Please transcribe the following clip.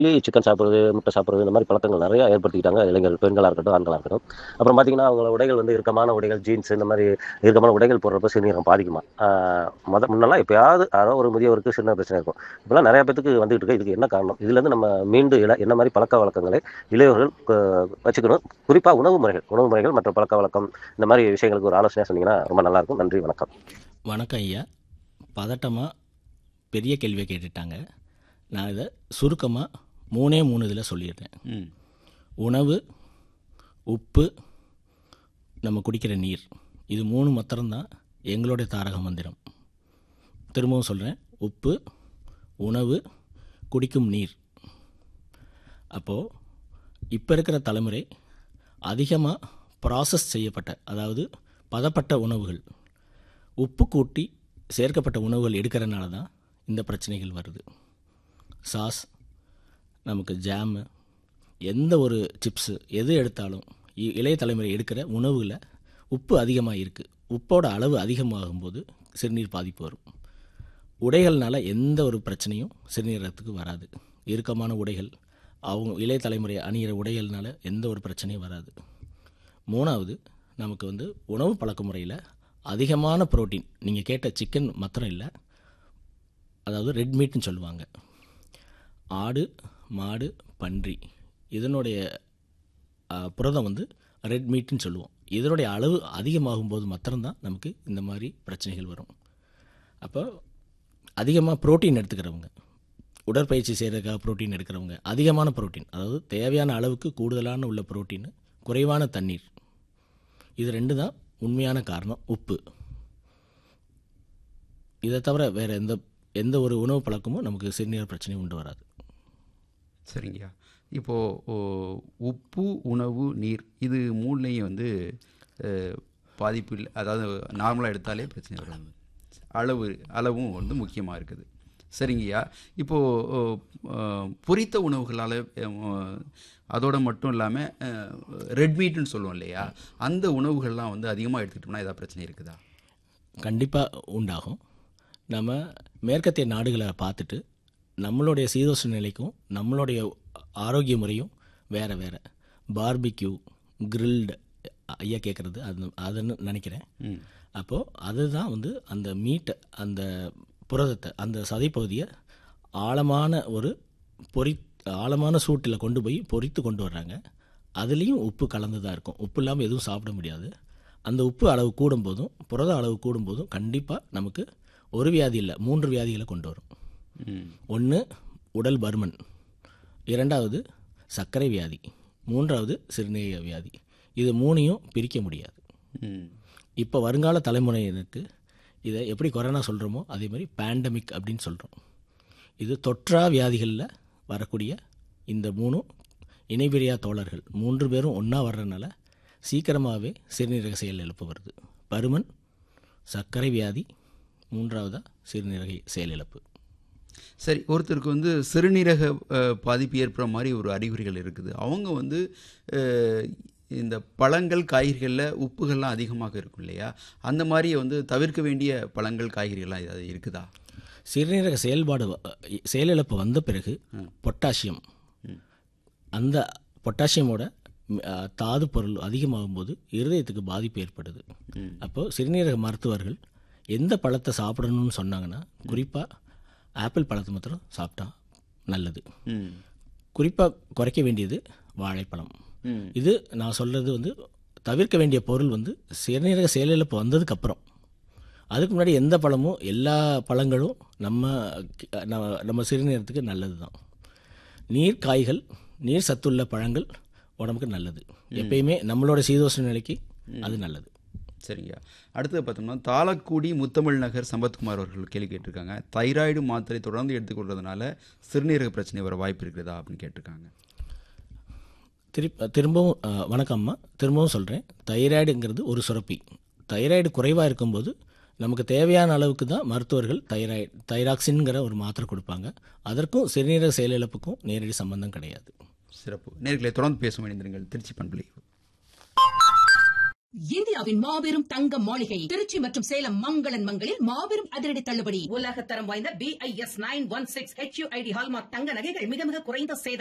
Chicken சாப்பிடுறது, முட்டை சாப்பிடுறது இந்த மாரி பழக்கங்கள் நெறைய ஏற்படுத்திக்கிட்டாங்க இளைஞர்கள், பெண்களா இருக்கட்டும், ஆண்களா இருக்கட்டும். அப்புறம் பார்த்தீங்கன்னா, அவங்கள உடைகள் வந்து இறுக்கமான உடைகள், ஜீன்ஸ் இந்த மாரி இறுக்கமான உடைகள் போடுறப்ப சிறுநீரகம் பாதிக்குமா? ஆ மொத முன்னெல்லாம் எப்பயாவது யாரோ ஒரு முதியவருக்கு சின்ன பிரச்சனை இருக்கும். இப்பலாம் நெறைய பேத்துக்கு வந்துகிட்டு இருக்கு. இதுக்கு என்ன காரணம்? இதுலேருந்து நம்ம மீண்டு எழ என்ன மாரி பழக்கவழக்கங்களை இளையவர்கள் க வச்சுக்கணும்? குறிப்பா உணவு முறைகள் உணவு முறைகள் மற்றும் பழக்கவழக்கம் இந்த மாரி விஷயங்களுக்கு ஒரு ஆலோசனையா சொன்னீங்கன்னா ரொம்ப நல்லாயிருக்கும். நன்றி, வணக்கம். வணக்கம் ஐயா. பதட்டமா பெரிய கேள்விய கேட்டுட்டாங்க. நான் இத சுருக்கமா 3ஏ 3 இதில சொல்லிடுறேன். ம். உணவு, உப்பு, நம்ம குடிக்கிற நீர். இது 3 மாத்திரம் தான் எங்களுடைய தாரக மந்திரம். திரும்பவும் சொல்றேன். உப்பு, உணவு, குடிக்கும் நீர். அப்போ இப்ப இருக்கிற தலைமுறை அதிகமா ப்ராசஸ் செய்யப்பட்ட அதாவது பதப்பட்ட உணவுகள், உப்பு கூட்டி சேர்க்கப்பட்ட உணவுகள் எடுக்கிறனால தான் இந்த பிரச்சனைகள் வருது. சாஸ், நமக்கு ஜாமு, எந்த ஒரு சிப்ஸு எது எடுத்தாலும் இ இளைய தலைமுறை எடுக்கிற உணவுல உப்பு அதிகமா இருக்கு. உப்போட அளவு அதிகமாகும்போது சிறுநீர் பாதிப்பு வரும். உடைகள்னால எந்த ஒரு பிரச்சனையும் சிறுநீரகத்துக்கு வராது. இறுக்கமான உடைகள், அவங்க இளைய தலைமுறை அணியிற உடைகள்னால எந்த ஒரு பிரச்சனையும் வராது. 3வது நமக்கு வந்து உணவு பழக்கமுறையில அதிகமான புரோட்டீன் நீங்க கேட்ட சிக்கன் மாத்திரம் இல்ல. அதாவது ரெட் மீட்ன்னு சொல்லுவாங்க. ஆடு, மாடு, பன்றி இதனுடைய அ புரதம் வந்து ரெட் மீட்ன்னு சொல்லுவோம். இதனுடைய அளவு அதிகமாகும்போது மாத்திரம் தான் நமக்கு இந்த மாரி பிரச்சனைகள் வரும். அப்போ அதிகமா புரோட்டீன் எடுத்துக்கிறவங்க, உடற்பயிற்சி செய்றதுக்காக புரோட்டீன் எடுக்கிறவங்க, அதிகமான புரோட்டீன் அதாவது தேவையான அளவுக்கு கூடுதலான உள்ள புரோட்டீன், குறைவான தண்ணீர். இது 2 தான் உண்மையான காரணம் உப்பு. இத தவிர வேற எந்த எந்த ஒரு உணவு பழக்கமும் நமக்கு சிறுநீரக பிரச்சனைய உண்டு வராது. சரிங்கய்யா. இப்போ ஒ உப்பு, உணவு, நீர் இது 3லயும் வந்து அ பாதிப்பு இல்ல அதாவது நார்மலா எடுத்தாலே பிரச்சனை வராது. அளவு அளவும் வந்து முக்கியமா இருக்குது. சரிங்கய்யா. இப்போ ஒ அ பொரித்த உணவுகளால அ அதோட மட்டும் இல்லாம அ ரெட் மீட்ன்னு சொல்லுவோம் இல்லையா? அந்த உணவுகள்லாம் வந்து அதிகமா எடுத்துக்கிட்டோம்னா ஏதாவது பிரச்சனை இருக்குதா? கண்டிப்பா உண்டாகும். நம்ம மேற்கத்திய நாடுகள பார்த்துட்டு, நம்மளுடைய சீதோஷ்ண நிலைக்கும், நம்மளுடைய ஆரோக்கிய முறையும் வேற வேற. பார்பிக்யூ, கிரில்டு ஐயா கேட்கறது அது அதுன்னு நெனைக்கிறேன். ம். அப்போ அதுதான் வந்து அந்த மீட்ட அந்த புரதத்த அந்த சதைப்பகுதிய ஆழமான ஒரு பொரி ஆழமான சூட்டில கொண்டு போய் பொரித்து கொண்டு வர்றாங்க. அதுலயும் உப்பு கலந்து தான் இருக்கும். உப்பு இல்லாம எதுவும் சாப்பிட முடியாது. அந்த உப்பு அளவு கூடும்போதும், புரத அளவு கூடும்போதும் கண்டிப்பா நமக்கு ஒரு வியாதி இல்ல 3 வியாதிகள கொண்டு வரும். ம். 1 உடல் பருமன், 2வது சர்க்கரை வியாதி, 3வது சிறுநீரக வியாதி. இது 3யும் பிரிக்க முடியாது. ம். இப்ப வருங்கால தலைமுறையினருக்கு இத எப்படி கொரோனா சொல்றோமோ, அதே மாரி பேண்டமிக் அப்படின்னு சொல்றோம். இது தொற்றா வியாதிகள்ல வரக்கூடிய இந்த 3ம் இணைபிரியா தோழர்கள். 3 பேரும் ஒண்ணா வர்றனால சீக்கிரமாவே சிறுநீரக செயலிழப்பு வருது. பருமன், சர்க்கரை வியாதி, 3வதா சிறுநீரக செயலிழப்பு. சரி. ஒருத்தருக்கு வந்து சிறுநீரக அ பாதிப்பு ஏற்படுற மாரி ஒரு அறிகுறிகள் இருக்குது. அவங்க வந்து அ இந்த பழங்கள், காய்கறிகள்ல உப்புகள்லாம் அதிகமாக இருக்கும் இல்லையா? அந்த மாரி வந்து தவிர்க்க வேண்டிய பழங்கள், காய்கறிகள்லாம் ஏதாவது இருக்குதா? சிறுநீரக செயல்பாடு வ செயலிழப்பு வந்த பிறகு பொட்டாசியம் அந்த பொட்டாசியமோட அ தாது பொருள் அதிகமாகும்போது இருதயத்துக்கு பாதிப்பு ஏற்படுது. அப்போ சிறுநீரக மருத்துவர்கள் எந்த பழத்த சாப்பிடணும்னு சொன்னாங்கன்னா, குறிப்பா ஆப்பிள் பழத்த மாத்திரம் சாப்பிட்டா நல்லது. ம். குறிப்பா குறைக்க வேண்டியது வாழைப்பழம். ம். இது நான் சொல்றது வந்து தவிர்க்க வேண்டிய பொருள் வந்து சிறுநீரக செயலிழப்பு வந்ததுக்கு அப்புறம். அதுக்கு முன்னாடி எந்த பழமும் எல்லா பழங்களும் நம்ம நம்ம நம்ம சிறுநீரகத்துக்கு நல்லது தான். நீர் காய்கள், நீர் சத்துள்ள பழங்கள் உடம்புக்கு நல்லது. எப்பயுமே நம்மளோட சீதோஷ்ண நிலைக்கு அது நல்லது. சரிங்கய்யா. அடுத்தது பார்த்தோம்னா, தாளக்குடி முத்தமிழ் நகர் சம்பத்குமார் அவர்கள் கேள்வி கேட்டிருக்காங்க. தைராய்டு மாத்திரை தொடர்ந்து எடுத்துக்கொள்றதுனால சிறுநீரக பிரச்சனை வர வாய்ப்பு இருக்கிறதா? அப்படின்னு கேட்டிருக்காங்க. திருப் திரும்பவும் அ வணக்கம் அம்மா. திரும்பவும் சொல்றேன். தைராய்டுங்கிறது ஒரு சுரப்பி. தைராய்டு குறைவா இருக்கும்போது நமக்கு தேவையான அளவுக்கு தான் மருத்துவர்கள் தைராய்டு தைராக்சின்ங்கிற ஒரு மாத்திரை குடுப்பாங்க. அதற்கும் சிறுநீரக செயலிழப்புக்கும் நேரடி சம்பந்தம் கிடையாது. சிறப்பு. நேயர்களே தொடர்ந்து பேசுவோம் இணைந்திருங்கள். திருச்சி பண்பலை இந்தியாவின் மாபெரும் தங்க மாளிகை திருச்சி மற்றும் சேலம் மங்களன் மங்களில் மாபெரும் அதிரடி தள்ளுபடி உலக தரம் வாய்ந்த B I S nine one six H hallmark தங்க நகைகள் மிக மிக குறைந்த சேதம்